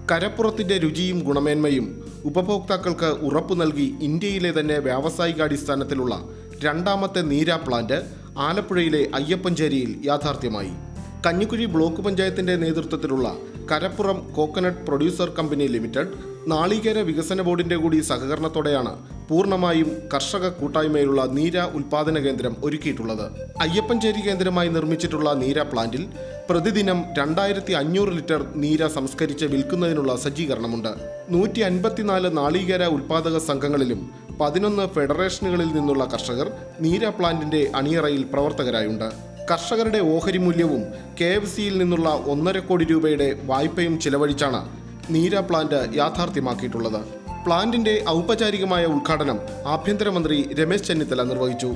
കരപ്പുറത്തിന്റെ രുചിയും ഗുണമേന്മയും ഉപഭോക്താക്കൾക്ക് ഉറപ്പു നൽകി ഇന്ത്യയിലെ തന്നെ വ്യാവസായികാടിസ്ഥാനത്തിലുള്ള രണ്ടാമത്തെ നീര പ്ലാന്റ് ആലപ്പുഴയിലെ അയ്യപ്പഞ്ചേരിയിൽ യാഥാർത്ഥ്യമായി കഞ്ഞിക്കുഴി ബ്ലോക്ക് പഞ്ചായത്തിന്റെ നേതൃത്വത്തിലുള്ള Karappuram coconut producer company limited നാളികേര വികസന ബോർഡിന്റെ കൂടി സഹകരണത്തോടെയാണ് പൂർണ്ണമായും കർഷക കൂട്ടായ്മയുള്ള നീര ഉൽപാദന കേന്ദ്രം ഒരുക്കിയിട്ടുള്ളത് അയ്യപ്പഞ്ചേരി കേന്ദ്രമായി നിർമ്മിച്ചിട്ടുള്ള നീര പ്ലാന്റിൽ പ്രതിദിനം രണ്ടായിരത്തി അഞ്ഞൂറ് ലിറ്റർ നീര സംസ്കരിച്ച് വിൽക്കുന്നതിനുള്ള സജ്ജീകരണമുണ്ട് നൂറ്റി അൻപത്തിനാല് നാളികേര ഉൽപാദക സംഘങ്ങളിലും പതിനൊന്ന് ഫെഡറേഷനുകളിൽ നിന്നുള്ള കർഷകർ നീര പ്ലാന്റിന്റെ അണിയറയിൽ പ്രവർത്തകരായുണ്ട് കർഷകരുടെ ഓഹരി മൂല്യവും കെ എഫ് സിയിൽ നിന്നുള്ള ഒന്നര കോടി രൂപയുടെ വായ്പയും ചിലവഴിച്ചാണ് നീര പ്ലാന്റ് യാഥാർത്ഥ്യമാക്കിയിട്ടുള്ളത് പ്ലാന്റിന്റെ ഔപചാരികമായ ഉദ്ഘാടനം ആഭ്യന്തരമന്ത്രി രമേശ് ചെന്നിത്തല നിർവഹിച്ചു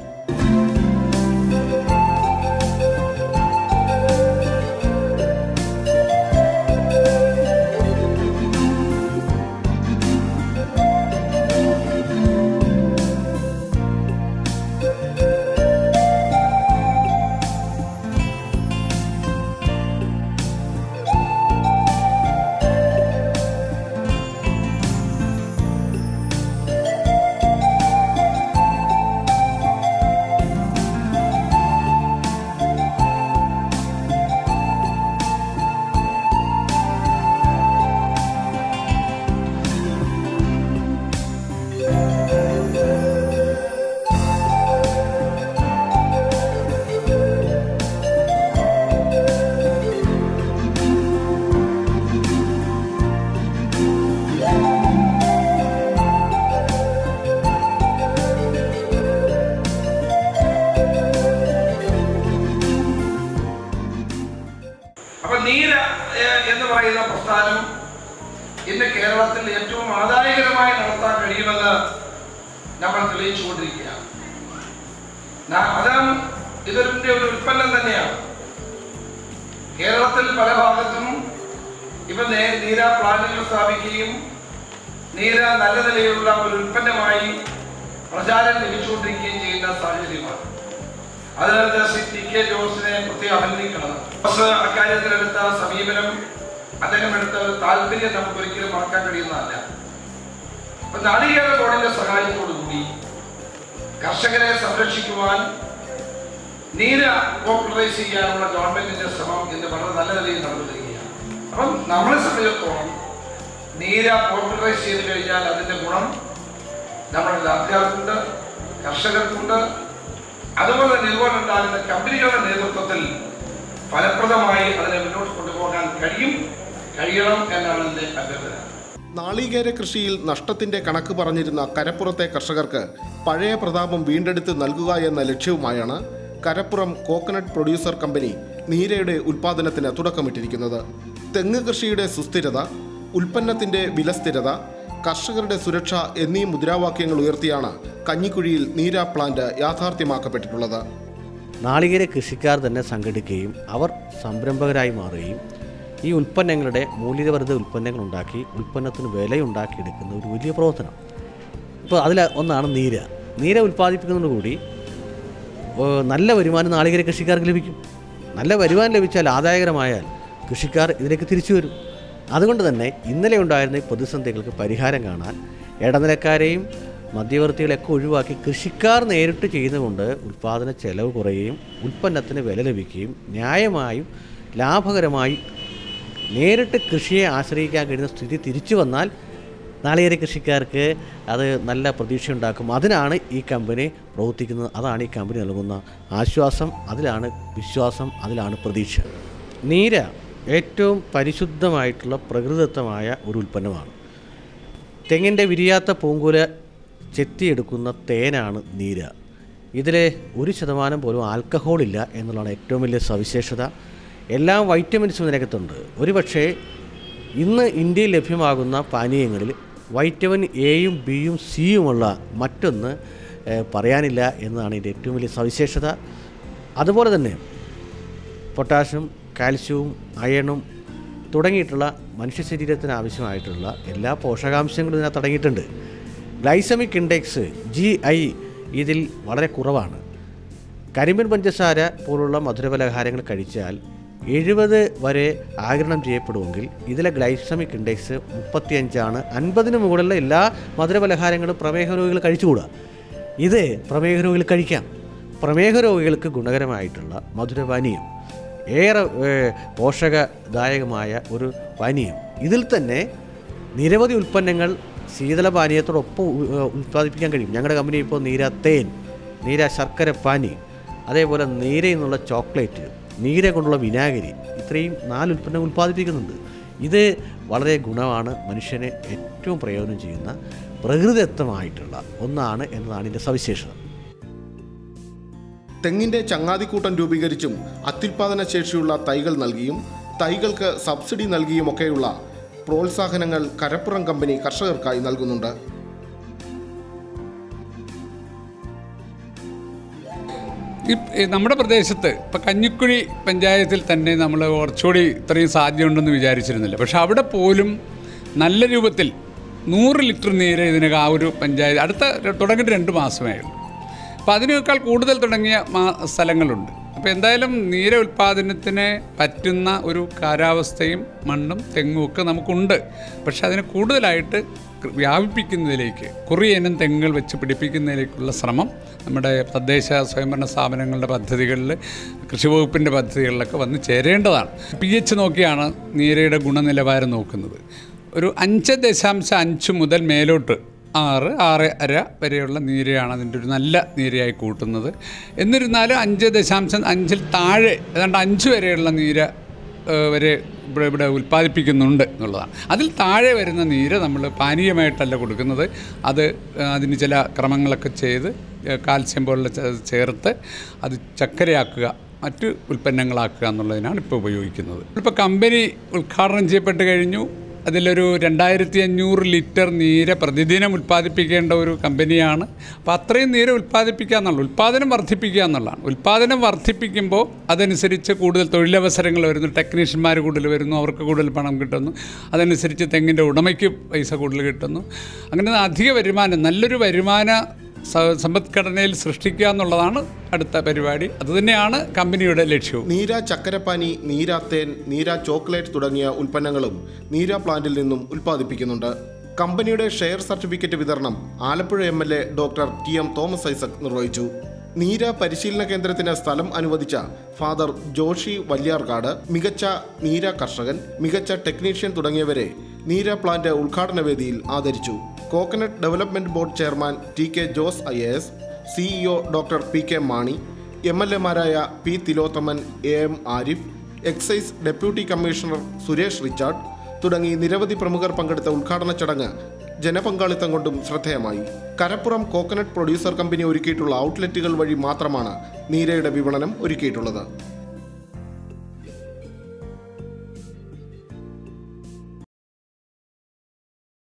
അപ്പൊ നീര ഏഹ്, എന്ന് പറയുന്ന പ്രസ്ഥാനം ഇന്ന് കേരളത്തിൽ ഏറ്റവും ആദായകരമായി നടത്താൻ കഴിയുമെന്ന് നമ്മൾ തെളിയിച്ചുകൊണ്ടിരിക്കുകയാണ് നാ- അതാണ് ഇതിന്റെ ഒരു ഉൽപ്പന്നം തന്നെയാണ് കേരളത്തിൽ പല ഭാഗത്തും ഇപ്പൊ നേ- നീര പ്ലാന്റുകൾ സ്ഥാപിക്കുകയും നീര നല്ല നിലയിലുള്ള ഒരു ഉൽപ്പന്നമായി പ്രചാരം ലഭിച്ചുകൊണ്ടിരിക്കുകയും ചെയ്യുന്ന സാഹചര്യമാണ് അതിനാൽ ശ്രീ ടി കെ ജോസിനെ പ്രത്യേകം അഭിനന്ദിക്കണം ജോസ് അക്കാര്യത്തിൽ എടുത്ത സമീപനം അദ്ദേഹം എടുത്ത ഒരു താല്പര്യം നമുക്ക് ഒരിക്കലും മറക്കാൻ കഴിയുന്നതല്ല അപ്പൊ നാളികേര ബോർഡിന്റെ സഹായത്തോടുകൂടി കർഷകരെ സംരക്ഷിക്കുവാൻ നീര പോപ്പുലറൈസ് ചെയ്യാനുള്ള ഗവൺമെന്റിന്റെ ശ്രമം ഇന്ന് വളരെ നല്ല നിലയിൽ നടന്നു വരികയാണ് അപ്പം നമ്മളെ സംബന്ധിച്ചിടത്തോളം നീര പോപ്പുലറൈസ് ചെയ്ത് കഴിഞ്ഞാൽ അതിന്റെ ഗുണം നമ്മുടെ നാട്ടുകാർക്കുണ്ട് കർഷകർക്കുണ്ട് അതുപോലെ തന്നെ ഇതുപോലെ ഉണ്ടാകുന്ന കമ്പനികളുടെ നേതൃത്വത്തിൽ ഫലപ്രദമായി അതിനെ മുന്നോട്ട് കൊണ്ടുപോകാൻ കഴിയും കഴിയണം എന്നാണ് എൻ്റെ അഭ്യർത്ഥന നാളികേര കൃഷിയിൽ നഷ്ടത്തിന്റെ കണക്ക് പറഞ്ഞിരുന്ന കരപ്പുറത്തെ കർഷകർക്ക് പഴയ പ്രതാപം വീണ്ടെടുത്ത് നൽകുക എന്ന ലക്ഷ്യവുമായാണ് കരപ്പുറം കോക്കനട്ട് പ്രൊഡ്യൂസർ കമ്പനി നീരയുടെ ഉൽപ്പാദനത്തിന് തുടക്കമിട്ടിരിക്കുന്നത് തെങ്ങ് കൃഷിയുടെ സുസ്ഥിരത ഉൽപ്പന്നത്തിന്റെ വിലസ്ഥിരത കർഷകരുടെ സുരക്ഷ എന്നീ മുദ്രാവാക്യങ്ങൾ ഉയർത്തിയാണ് കഞ്ഞിക്കുഴിയിൽ നീര പ്ലാന്റ് യാഥാർത്ഥ്യമാക്കപ്പെട്ടിട്ടുള്ളത് നാളികേര കൃഷിക്കാർ തന്നെ സംഘടിക്കുകയും അവർ സംരംഭകരായി മാറുകയും ഈ ഉൽപ്പന്നങ്ങളുടെ മൂല്യവർദ്ധിത ഉൽപ്പന്നങ്ങൾ ഉണ്ടാക്കി ഉൽപ്പന്നത്തിന് വിലയുണ്ടാക്കിയെടുക്കുന്ന ഒരു വലിയ പ്രവർത്തനം ഇപ്പോൾ അതിൽ ഒന്നാണ് നീര നീര ഉൽപ്പാദിപ്പിക്കുന്നതോടുകൂടി ഏഹ്, നല്ല വരുമാനം നാളികേര കൃഷിക്കാർക്ക് ലഭിക്കും നല്ല വരുമാനം ലഭിച്ചാൽ ആദായകരമായാൽ കൃഷിക്കാർ ഇതിലേക്ക് തിരിച്ചു വരും അതുകൊണ്ട് തന്നെ ഇന്നലെ ഉണ്ടായിരുന്ന ഈ പ്രതിസന്ധികൾക്ക് പരിഹാരം കാണാൻ ഇടനിലക്കാരെയും മധ്യവർത്തികളെയൊക്കെ ഒഴിവാക്കി കൃഷിക്കാർ നേരിട്ട് ചെയ്യുന്നതുകൊണ്ട് ഉൽപ്പാദന ചെലവ് കുറയുകയും ഉൽപ്പന്നത്തിന് വില ലഭിക്കുകയും ന്യായമായും ലാഭകരമായി നേരിട്ട് കൃഷിയെ ആശ്രയിക്കാൻ കഴിയുന്ന സ്ഥിതി തിരിച്ചു വന്നാൽ നാളികേര കൃഷിക്കാർക്ക് അത് നല്ല പ്രതീക്ഷയുണ്ടാക്കും അതിനാണ് ഈ കമ്പനി പ്രവർത്തിക്കുന്നത് അതാണ് ഈ കമ്പനി നൽകുന്ന ആശ്വാസം അതിലാണ് വിശ്വാസം അതിലാണ് പ്രതീക്ഷ നീര ഏറ്റവും പരിശുദ്ധമായിട്ടുള്ള പ്രകൃതിദത്തമായ ഒരു ഉൽപ്പന്നമാണ് തെങ്ങിൻ്റെ വിരിയാത്ത പൂങ്കുല ചെത്തിയെടുക്കുന്ന തേനാണ് നീര ഇതിൽ ഒരു ശതമാനം പോലും ആൽക്കഹോൾ ഇല്ല എന്നുള്ളതാണ് ഏറ്റവും വലിയ സവിശേഷത എല്ലാ വൈറ്റമിൻസും ഇതിനകത്തുണ്ട് ഒരു പക്ഷേ ഇന്ന് ഇന്ത്യയിൽ ലഭ്യമാകുന്ന പാനീയങ്ങളിൽ വൈറ്റമിൻ എയും ബിയും സിയുമുള്ള മറ്റൊന്ന് ഏഹ്, പറയാനില്ല എന്നതാണ് ഇതിൻ്റെ ഏറ്റവും വലിയ സവിശേഷത അതുപോലെ തന്നെ പൊട്ടാഷ്യം കാൽസ്യവും അയണും തുടങ്ങിയിട്ടുള്ള മനുഷ്യ ശരീരത്തിന് ആവശ്യമായിട്ടുള്ള എല്ലാ പോഷകാംശങ്ങളും ഇതിനകത്ത് അടങ്ങിയിട്ടുണ്ട് ഗ്ലൈസമിക് ഇൻഡെക്സ് ജി ഐ ഇതിൽ വളരെ കുറവാണ് കരിമ്പിൻ പഞ്ചസാര പോലുള്ള മധുരപലഹാരങ്ങൾ കഴിച്ചാൽ എഴുപത് വരെ ആഗിരണം ചെയ്യപ്പെടുമെങ്കിൽ ഇതിലെ ഗ്ലൈസമിക് ഇൻഡെക്സ് മുപ്പത്തിയഞ്ചാണ് അൻപതിന് മുകളിലുള്ള എല്ലാ മധുരപലഹാരങ്ങളും പ്രമേഹ രോഗികൾ കഴിച്ചുകൂടാ ഇത് പ്രമേഹ രോഗികൾ കഴിക്കാം പ്രമേഹ രോഗികൾക്ക് ഗുണകരമായിട്ടുള്ള മധുരപാനീയം ഏറെ ഏഹ്, പോഷകദായകമായ ഒരു പാനീയം ഇതിൽ തന്നെ നിരവധി ഉൽപ്പന്നങ്ങൾ ശീതളപാനീയത്തോടൊപ്പം ഉ- ഏഹ് ഉൽപ്പാദിപ്പിക്കാൻ കഴിയും ഞങ്ങളുടെ കമ്പനി ഇപ്പോൾ നീര തേൻ നീര ശർക്കര പാനി അതേപോലെ നീരയിൽ നിന്നുള്ള ചോക്ലേറ്റ് നീര കൊണ്ടുള്ള വിനാഗിരി ഇത്രയും നാല് ഉൽപ്പന്നങ്ങൾ ഉൽപ്പാദിപ്പിക്കുന്നുണ്ട് ഇത് വളരെ ഗുണമാണ് മനുഷ്യനെ ഏറ്റവും പ്രയോജനം ചെയ്യുന്ന പ്രകൃതിദത്തമായിട്ടുള്ള ഒന്നാണ് എന്നതാണ് ഇതിൻ്റെ സവിശേഷത തെങ്ങിന്റെ ചങ്ങാതിക്കൂട്ടം രൂപീകരിച്ചും അത്യുൽപാദന ശേഷിയുള്ള തൈകൾ നൽകിയും തൈകൾക്ക് സബ്സിഡി നൽകിയുമൊക്കെയുള്ള പ്രോത്സാഹനങ്ങൾ കരപ്പുറം കമ്പനി കർഷകർക്കായി നൽകുന്നുണ്ട് ഈ ഈ നമ്മുടെ പ്രദേശത്ത് ഇപ്പം കഞ്ഞിക്കുഴി പഞ്ചായത്തിൽ തന്നെ നമ്മൾ കുറച്ചുകൂടി ഇത്രയും സാധ്യതയുണ്ടെന്ന് വിചാരിച്ചിരുന്നില്ല പക്ഷെ അവിടെ പോലും നല്ല രൂപത്തിൽ നൂറ് ലിറ്റർ നീര് ഇതിനകം ആ ഒരു പഞ്ചായത്ത് അടുത്ത തുടങ്ങിയിട്ട് രണ്ട് മാസമേ ഉള്ളൂ അപ്പോൾ അതിനേക്കാൾ കൂടുതൽ തുടങ്ങിയ മാ സ്ഥലങ്ങളുണ്ട് അപ്പോൾ എന്തായാലും നീര ഉൽപ്പാദനത്തിന് പറ്റുന്ന ഒരു കാലാവസ്ഥയും മണ്ണും തെങ്ങും ഒക്കെ നമുക്കുണ്ട് പക്ഷെ അതിനെ കൂടുതലായിട്ട് കൃ- വ്യാപിപ്പിക്കുന്നതിലേക്ക് കുറിയനം തെങ്ങുകൾ വെച്ച് പിടിപ്പിക്കുന്നതിലേക്കുള്ള ശ്രമം നമ്മുടെ തദ്ദേശ സ്വയംഭരണ സ്ഥാപനങ്ങളുടെ പദ്ധതികളിൽ കൃഷിവകുപ്പിൻ്റെ പദ്ധതികളിലൊക്കെ വന്ന് ചേരേണ്ടതാണ് പി എച്ച് നോക്കിയാണ് നീരയുടെ ഗുണനിലവാരം നോക്കുന്നത് ഒരു അഞ്ച് ദശാംശം അഞ്ച് മുതൽ മേലോട്ട് ആറ് ആറ് അര വരെയുള്ള നീരയാണ് അതിൻ്റെ ഒരു നല്ല നീരയായി കൂട്ടുന്നത് എന്നിരുന്നാലും അഞ്ച് ദശാംശം അഞ്ചിൽ താഴെ ഏതാണ്ട് അഞ്ച് വരെയുള്ള നീര ഏഹ്, വരെ ഇവിടെ ഇവിടെ ഉൽപ്പാദിപ്പിക്കുന്നുണ്ട് എന്നുള്ളതാണ് അതിൽ താഴെ വരുന്ന നീര് നമ്മൾ പാനീയമായിട്ടല്ല കൊടുക്കുന്നത് അത് ഏഹ്, അതിന് ചില ക്രമങ്ങളൊക്കെ ചെയ്ത് ഏഹ്, കാൽസ്യം പോലുള്ള ചേ- ചേർത്ത് അത് ചക്കരയാക്കുക മറ്റ് ഉൽപ്പന്നങ്ങളാക്കുക എന്നുള്ളതിനാണ് ഇപ്പോൾ ഉപയോഗിക്കുന്നത് ഇപ്പോൾ കമ്പനി ഉദ്ഘാടനം ചെയ്യപ്പെട്ട് കഴിഞ്ഞു അതിലൊരു രണ്ടായിരത്തി അഞ്ഞൂറ് ലിറ്റർ നീര് പ്രതിദിനം ഉൽപ്പാദിപ്പിക്കേണ്ട ഒരു കമ്പനിയാണ് അപ്പോൾ അത്രയും നീര് ഉൽപ്പാദിപ്പിക്കുക എന്നുള്ള ഉൽപ്പാദനം വർദ്ധിപ്പിക്കുക എന്നുള്ളതാണ് ഉൽപ്പാദനം വർദ്ധിപ്പിക്കുമ്പോൾ അതനുസരിച്ച് കൂടുതൽ തൊഴിലവസരങ്ങൾ വരുന്നു ടെക്നീഷ്യന്മാർ കൂടുതൽ വരുന്നു അവർക്ക് കൂടുതൽ പണം കിട്ടുന്നു അതനുസരിച്ച് തെങ്ങിൻ്റെ ഉടമയ്ക്ക് പൈസ കൂടുതൽ കിട്ടുന്നു അങ്ങനെ അധിക വരുമാനം നല്ലൊരു വരുമാന സ- സമ്പദ്ഘടനയിൽ സൃഷ്ടിക്കുക എന്നുള്ളതാണ് അടുത്ത പരിപാടി അതുതന്നെയാണ് കമ്പനിയുടെ ലക്ഷ്യവും നീര ചക്കരപ്പാനി നീര തേൻ നീര ചോക്ലേറ്റ് തുടങ്ങിയ ഉൽപ്പന്നങ്ങളും നീര പ്ലാന്റിൽ നിന്നും ഉൽപ്പാദിപ്പിക്കുന്നുണ്ട് കമ്പനിയുടെ ഷെയർ സർട്ടിഫിക്കറ്റ് വിതരണം Alappuzha M L A doctor T M Thomas Isaac നിർവഹിച്ചു നീര പരിശീലന കേന്ദ്രത്തിന് സ്ഥലം അനുവദിച്ച ഫാദർ ജോഷി വല്യാർകാട് മികച്ച നീര കർഷകൻ മികച്ച ടെക്നീഷ്യൻ തുടങ്ങിയവരെ നീര പ്ലാന്റ് ഉദ്ഘാടന വേദിയിൽ ആദരിച്ചു coconut development board chairman T K Jose I A S CEO doctor P K Mani M L എമാരായ P Thilothaman A M Arif excise deputy commissioner Suresh Richard തുടങ്ങി നിരവധി പ്രമുഖർ പങ്കെടുത്ത ഉദ്ഘാടന ചടങ്ങ് ജനപങ്കാളിത്തം കൊണ്ടും ശ്രദ്ധേയമായി കരപ്പുറം കോക്കനട്ട് പ്രൊഡ്യൂസർ കമ്പനി ഒരുക്കിയിട്ടുള്ള ഔട്ട്ലെറ്റുകൾ വഴി മാത്രമാണ് നീരയുടെ വിപണനം ഒരുക്കിയിട്ടുള്ളത്